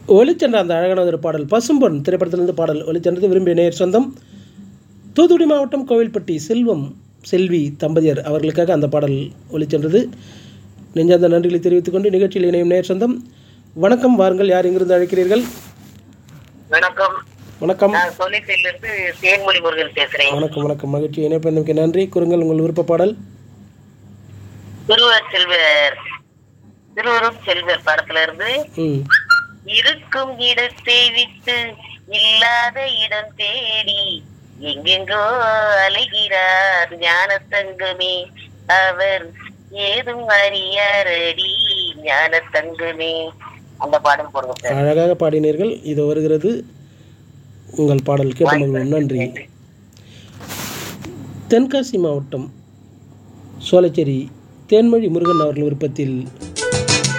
ஒளிச்சென்ற அந்த அழகான ஒரு பாடல் பசும்பொன் திரைப்படத்திலிருந்து பாடல் ஒளிச்சென்றது விரும்பிய நேர் சொந்தம் தூத்துக்குடி மாவட்டம் கோவில்பட்டி செல்வம் செல்வி தம்பதியர் அவர்களுக்காக அந்த பாடல் ஒளிச்சென்றது நெஞ்சார்ந்த நன்றிகளை தெரிவித்துக் கொண்டு நிகழ்ச்சியில் இணையும் நேர் சொந்தம் வணக்கம் வாருங்கள் யார் எங்கிருந்து அழைக்கிறீர்கள் வணக்கம் வணக்கம் நான் சொன்னிட்டில இருந்து தேன்மொழி முருகன் பேசுறேன் வணக்கம் வணக்கம் மகிழ்ச்சி இணைப்பதற்கு நன்றி கூறுங்கள் உங்கள் விருப்ப பாடல் திருவர் செல்வர் திருவரும் செல்வர் படத்துல இருந்து ம் இருக்கும் இடத்தை விட்டு இல்லாத இடம் தேடி எங்கெங்கோ அலைகிறார் ஞான தங்கமே அவர் ஏதும் அறியாரடி ஞான தங்கமே அந்த பாடம் போடுங்க சார் அழகாக பாடினீர்கள் இது வருகிறது உங்கள் பாடல் கேட்டு மகிழ்வோம் நன்றி தென்காசி மாவட்டம் சோலைச்சேரி தேன்மொழி முருகன் அவர்கள் விருப்பத்தில்